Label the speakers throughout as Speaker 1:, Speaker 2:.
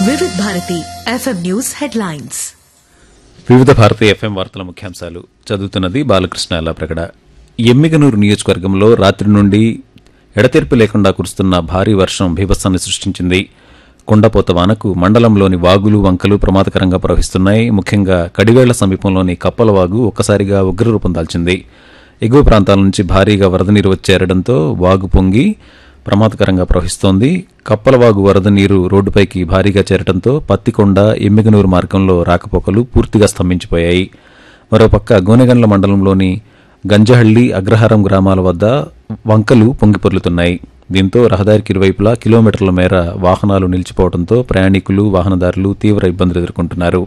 Speaker 1: వివిధ Bharati FM news headlines
Speaker 2: వివిధ భారతీయ FM వార్తల ముఖ్యాంశాలు చదువుతున్నది బాలకృష్ణ ప్రగడ ఎమ్మిగనూరు నియోజకవర్గంలో రాత్రి నుండి ఎడతెరిపి లేకుండా కురుస్తున్న భారీ వర్షం భీభత్సాన్ని సృష్టించింది కొండపోత వానకు మండలంలోని వాగులు వంకలు ప్రమాదకరంగా ప్రవహిస్తున్నాయి ముఖ్యంగా కడివేళ్ల సమీపంలోని కప్పల వాగు ఒక్కసారిగా ఉగ్రరూపం దాల్చింది ఎగువ ప్రాంతాల నుంచి భారీగా వరద నీరు వచ్చేరడంతో వాగు పొంగి ప్రమాదకరంగా ప్రవహిస్తోంది కప్పలవాగు వరద నీరు రోడ్డుపైకి భారీగా చేరడంతో పత్తికొండ ఎమ్మిగనూరు మార్గంలో రాకపోకలు పూర్తిగా స్తంభించిపోయాయి మరోపక్క గోనెగండ్ల మండలంలోని గంజహళ్లి అగ్రహారం గ్రామాల వద్ద వంకలు పొంగిపొర్లుతున్నాయి దీంతో రహదారికి ఇరువైపులా కిలోమీటర్ల మేర వాహనాలు నిలిచిపోవడంతో ప్రయాణికులు వాహనదారులు తీవ్ర ఇబ్బందులు ఎదుర్కొంటున్నారు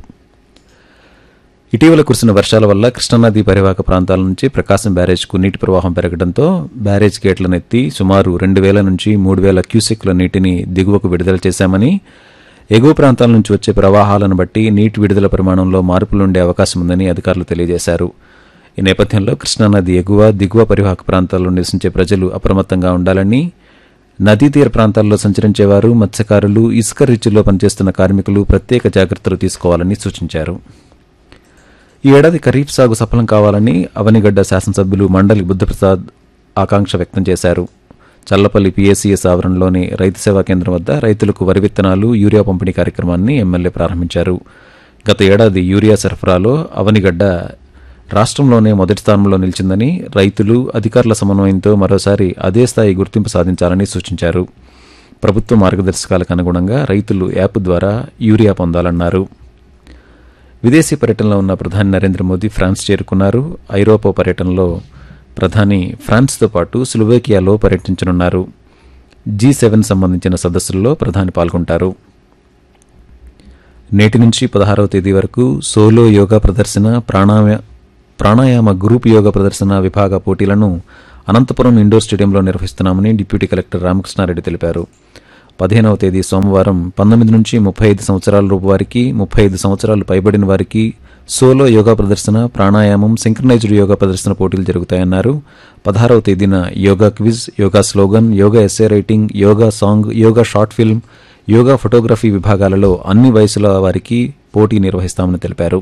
Speaker 2: ఇటీవల కురిసిన వర్షాల వల్ల కృష్ణానది పరివాహక ప్రాంతాల నుంచి ప్రకాశం బ్యారేజ్కు నీటి ప్రవాహం పెరగడంతో బ్యారేజ్ గేట్లను ఎత్తి సుమారు రెండు వేల నుంచి మూడు వేల క్యూసెక్ల నీటిని దిగువకు విడుదల చేశామని ఎగువ ప్రాంతాల నుంచి వచ్చే ప్రవాహాలను బట్టి నీటి విడుదల పరిమాణంలో మార్పులుండే అవకాశం ఉందని అధికారులు తెలియజేశారు ఈ నేపథ్యంలో కృష్ణానది ఎగువ దిగువ పరివాహక ప్రాంతాల్లో నివసించే ప్రజలు అప్రమత్తంగా ఉండాలని నదీ తీర ప్రాంతాల్లో సంచరించేవారు మత్స్యకారులు ఇసుక రీచ్ల్లో పనిచేస్తున్న కార్మికులు ప్రత్యేక జాగ్రత్తలు తీసుకోవాలని సూచించారు ఈ ఏడాది ఖరీఫ్ సాగు సఫలం కావాలని అవనిగడ్డ శాసనసభ్యులు మండలి బుద్ధప్రసాద్ ఆకాంక్ష వ్యక్తం చేశారు చల్లపల్లి పీఏసీఎస్ ఆవరణలోని రైతు సేవా కేంద్రం వద్ద రైతులకు వరి విత్తనాలు యూరియా పంపిణీ కార్యక్రమాన్ని ఎమ్మెల్యే ప్రారంభించారు గత ఏడాది యూరియా సరఫరాలో అవనిగడ్డ రాష్ట్రంలోనే మొదటి స్థానంలో నిలిచిందని రైతులు అధికారుల సమన్వయంతో మరోసారి అదే స్థాయి గుర్తింపు సాధించాలని సూచించారు ప్రభుత్వ మార్గదర్శకాలకు అనుగుణంగా రైతులు యాప్ ద్వారా యూరియా పొందాలన్నారు విదేశీ పర్యటనలో ఉన్న ప్రధాని నరేంద్ర మోదీ ఫ్రాన్స్ చేరుకున్నారు ఐరోపా పర్యటనలో ప్రధాని ఫ్రాన్స్తో పాటు స్లోవేకియాలో పర్యటించనున్నారు జీ సెవెన్ సంబంధించిన సదస్సుల్లో ప్రధాని పాల్గొంటారు నేటి నుంచి పదహారవ తేదీ వరకు సోలో యోగా ప్రదర్శన ప్రాణాయ ప్రాణాయామ గ్రూప్ యోగా ప్రదర్శన విభాగ పోటీలను అనంతపురం ఇండోర్ స్టేడియంలో నిర్వహిస్తున్నామని డిప్యూటీ కలెక్టర్ రామకృష్ణారెడ్డి తెలిపారు పదిహేనవ తేదీ సోమవారం పంతొమ్మిది నుంచి ముప్పై ఐదు సంవత్సరాల రూపు వారికి ముప్పై ఐదు సంవత్సరాలు పైబడిన వారికి సోలో యోగా ప్రదర్శన ప్రాణాయామం సింక్రనైజ్డ్ యోగా ప్రదర్శన పోటీలు జరుగుతాయన్నారు పదహారవ తేదీన yoga quiz yoga slogan yoga essay writing yoga song yoga short film yoga photography విభాగాలలో అన్ని వయసుల వారికి పోటీ నిర్వహిస్తామని తెలిపారు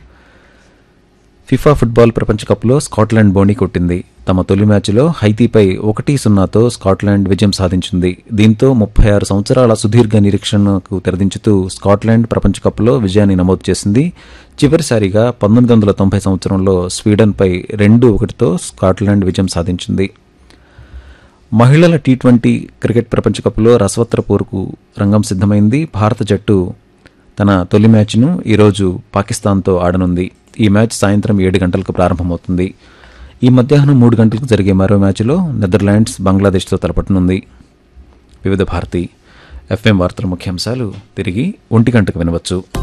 Speaker 2: ఫిఫా ఫుట్బాల్ ప్రపంచ కప్లో స్కాట్లాండ్ బోణి కొట్టింది తమ తొలి మ్యాచ్లో హైతీపై ఒకటి సున్నాతో స్కాట్లాండ్ విజయం సాధించింది దీంతో ముప్పై ఆరు సంవత్సరాల సుదీర్ఘ నిరీక్షణకు తెరదించుతూ స్కాట్లాండ్ ప్రపంచ కప్లో విజయాన్ని నమోదు చేసింది చివరిసారిగా పంతొమ్మిది వందల తొంభై సంవత్సరంలో స్వీడన్పై రెండు ఒకటితో స్కాట్లాండ్ విజయం సాధించింది మహిళల టీ ట్వంటీ క్రికెట్ ప్రపంచ కప్లో రసవత్ర పోరుకు రంగం సిద్ధమైంది భారత జట్టు తన తొలి మ్యాచ్ను ఈరోజు పాకిస్తాన్తో ఆడనుంది ఈ మ్యాచ్ సాయంత్రం ఏడు గంటలకు ప్రారంభమవుతుంది ఈ మధ్యాహ్నం మూడు గంటలకు జరిగే మరో మ్యాచ్లో నెదర్లాండ్స్ బంగ్లాదేశ్తో తలపట్టనుంది వివిధ భారతి ఎఫ్ఎం వార్తల ముఖ్యాంశాలు తిరిగి ఒంటి గంటకు వినవచ్చు